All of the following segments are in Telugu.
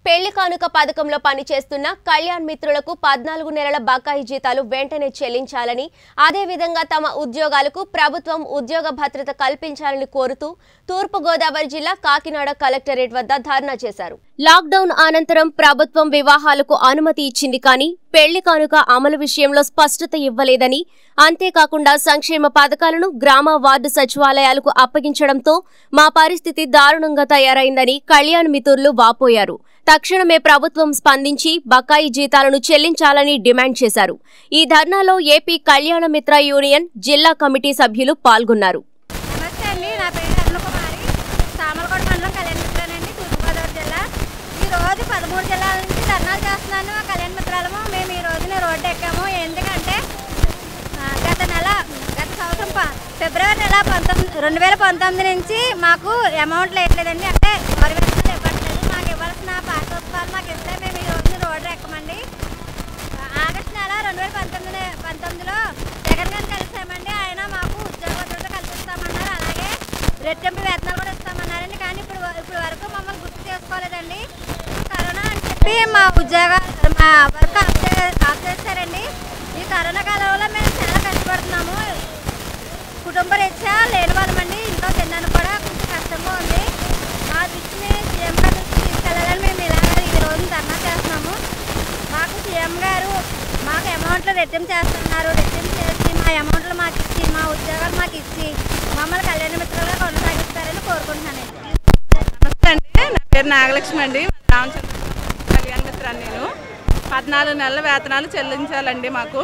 పెళ్లి కానుక పథకంలో పనిచేస్తున్న కళ్యాణ్ మిత్రులకు పద్నాలుగు నెలల బకాయి జీతాలు వెంటనే చెల్లించాలని అదేవిధంగా తమ ఉద్యోగాలకు ప్రభుత్వం ఉద్యోగ భద్రత కల్పించాలని కోరుతూ తూర్పుగోదావరి జిల్లా కాకినాడ కలెక్టరేట్ వద్ద ధర్నా చేశారు లాక్డౌన్ అనంతరం ప్రభుత్వం వివాహాలకు అనుమతి ఇచ్చింది కానీ పెళ్లి కానుక అమలు విషయంలో స్పష్టత ఇవ్వలేదని అంతేకాకుండా సంక్షేమ పథకాలను గ్రామ వార్డు సచివాలయాలకు అప్పగించడంతో మా పరిస్థితి దారుణంగా తయారైందని కళ్యాణ్ మిత్రులు వాపోయారు తక్షణమే ప్రభుత్వం స్పందించి బకాయి జీతాలను చెల్లించాలని డిమాండ్ చేశారు ఈ ధర్నాలో ఏపీ కళ్యాణ మిత్ర యూనియన్ జిల్లా కమిటీ సభ్యులు పాల్గొన్నారు నమస్తే అండి నా పేరు అరుణకుమారి సామలకోట మండలం కళ్యాణ మిత్రానండి తూర్పుగోదావరి జిల్లా ఈ రోజు పదమూడు జిల్లాల నుంచి ధర్నాలు చేస్తున్నాను మా కళ్యాణ మిత్రాలము మేము ఈ రోజున రోడ్డు ఎక్కాము ఎందుకంటే ఆ, గత నెల గత సంవత్సరం ప- ఫిబ్రవరి నెల పంతొమ్మిది రెండు వేల పంతొమ్మిది నుంచి మాకు అమౌంట్ లేట్లేదండి అంటే ఆరు వేలు ఇవ్వట్లేదు మాకు ఇవ్వాల్సిన పాస్ పుస్తకాలు మాకు ఇస్తే మేము ఈ రోజున రోడ్డు ఎక్కమండి ఆగస్టు నెల రెండు వేల పంతొమ్మిది పంతొమ్మిదిలో జగన్ గారిని కలిసామండి ఆయన మాకు ఉద్యోగ భద్రత కల్పిస్తామన్నారు అలాగే రెట్టింపు వేతనాలు కూడా ఇస్తామన్నారండి కానీ ఇప్పుడు ఇప్పుడు వరకు మమ్మల్ని గుర్తు చేసుకోలేదండి కరోనా అని చెప్పి మా ఉద్యోగ మా వర్క్ ఆఫ్ చే- ఆఫ్ చేశారండి ఈ కరోనా కాలంలో మేము చాలా కష్టపడుతున్నాము కుటుంబ రీత్యా లేని వాళ్ళమండి ఇంట్లో తినడానికి కూడా కొంచెం కష్టంగా ఉంది మా దృష్టిని సీఎం గారి దృష్టికి తీసుకెళ్ళాలని మేము ఇలాగ ఈ రోజు ధర్నా చేస్తున్నాము మాకు సీఎం గారు మాకు అమౌంట్లు రెట్టింపు చేస్తున్నారు రెట్టింపు చేసి మా అమౌంట్లు మాకు ఇచ్చి మా ఉద్యోగాలు మాకు ఇచ్చి మమ్మల్ని కళ్యాణ మిత్రులుగా కొనసాగిస్తారని కోరుకుంటున్నాను నమస్తే అండి నా పేరు నాగలక్ష్మి అండి రామచంద్ర కళ్యాణ మిత్రాన్ని నేను పద్నాలుగు నెలల వేతనాలు చెల్లించాలండి మాకు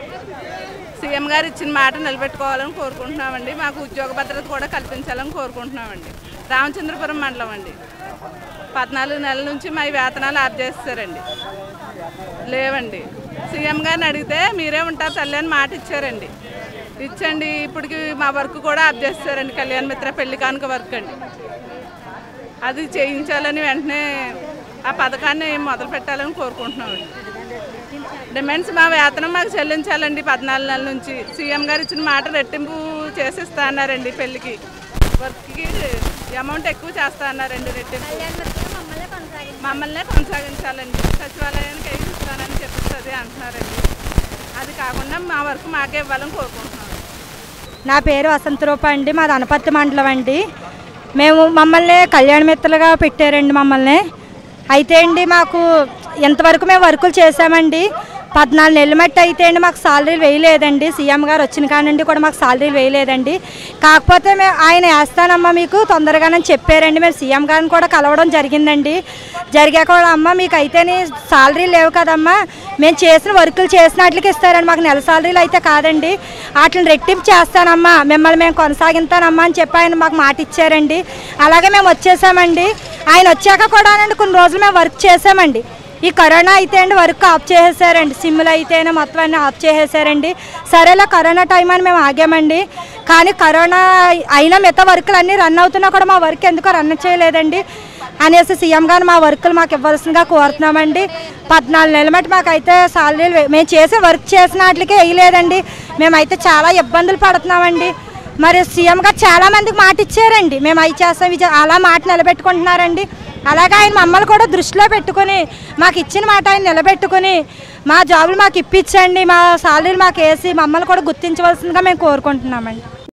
సీఎం గారు ఇచ్చిన మాట నిలబెట్టుకోవాలని కోరుకుంటున్నామండి మాకు ఉద్యోగ భద్రత కూడా కల్పించాలని కోరుకుంటున్నామండి రామచంద్రపురం మండలం అండి పద్నాలుగు నెలల నుంచి మా ఈ వేతనాలు ఆఫ్ చేస్తారండి లేవండి సీఎం గారిని అడిగితే మీరే ఉంటారు తల్లి అని మాట ఇచ్చారండి ఇచ్చండి ఇప్పటికి మా వర్క్ కూడా ఆఫ్ చేస్తారండి కళ్యాణ మిత్ర పెళ్లి కానుక వర్క్ అండి అది చేయించాలని వెంటనే ఆ పథకాన్ని మొదలు పెట్టాలని కోరుకుంటున్నామండి డిమాండ్స్ మా వేతనం మాకు చెల్లించాలండి పద్నాలుగు నెలల నుంచి సీఎం గారు ఇచ్చిన మాట రెట్టింపు చేసిస్తా అన్నారండి పెళ్ళికి వర్క్కి అమౌంట్ ఎక్కువ చేస్తా అన్నారండి రెట్టింపు కళ్యాణ మిత్రులు మమ్మల్ని కొనసాగించారు మమ్మల్నే కొనసాగించాలండి సచివాలయానికి అయి ఇస్తానని చెప్పేసి అంటున్నారండి అది కాకుండా మా వర్క్ మాకే ఇవ్వాలని కోరుకుంటున్నాం నా పేరు వసంతరూప అండి మాది అనపర్తి మండలం అండి మేము మమ్మల్ని కళ్యాణ మిత్రులుగా పెట్టారండి మమ్మల్ని అయితే అండి మాకు ఇంతవరకు మేము వర్కులు చేసామండి పద్నాలుగు నెలల మట్టి అయితే అండి మాకు సాలరీలు వేయలేదండి సీఎం గారు వచ్చిన కానండి కూడా మాకు సాలరీలు వేయలేదండి కాకపోతే మేము ఆయన వేస్తానమ్మా మీకు తొందరగానే చెప్పారండి మేము సీఎం గారిని కూడా కలవడం జరిగిందండి జరిగాక కూడా అమ్మ మీకు అయితేనే సాలరీ లేవు కదమ్మా మేము చేసిన వర్కులు చేసిన వాటికి ఇస్తారండి మాకు నెల సాలరీలు అయితే కాదండి వాటిని రెట్టింపు చేస్తానమ్మా మిమ్మల్ని మేము కొనసాగిస్తానమ్మా అని చెప్పి ఆయన మాకు మాట ఇచ్చారండి అలాగే మేము వచ్చేసామండి ఆయన వచ్చాక కూడా కొన్ని రోజులు మేము వర్క్ చేసామండి ఈ కరోనా అయితే అండి వర్క్ ఆఫ్ చేసేసారండి సిమ్లు అయితేనే మొత్తం అన్నీ ఆఫ్ చేసేసారండి సరేలే కరోనా టైం అని మేము ఆగామండి కానీ కరోనా అయినా మిగతా వర్కులు అన్నీ రన్ అవుతున్నా కూడా మా వర్క్ ఎందుకో రన్ చేయలేదండి అనేసి సీఎం గారు మా వర్కులు మాకు ఇవ్వాల్సిందిగా కోరుతున్నామండి పద్నాలుగు నెలల మట్టి మాకైతే సాలరీలు వే- మేము చేసే వర్క్ చేసిన వాటికే వేయలేదండి మేమైతే చాలా ఇబ్బందులు పడుతున్నామండి మరి సీఎం గారు చాలా మందికి మాట ఇచ్చారండి మేము అవి చేస్తాం ఇవి చే- అలా మాట నిలబెట్టుకుంటున్నారండి అలాగే ఆయన మమ్మల్ని కూడా దృష్టిలో పెట్టుకుని మాకు ఇచ్చిన మాట ఆయన నిలబెట్టుకుని మా జాబులు మాకు ఇప్పించండి మా సాలరీలు మాకు వేసి మమ్మల్ని కూడా గుర్తించవలసిందిగా మేము కోరుకుంటున్నామండి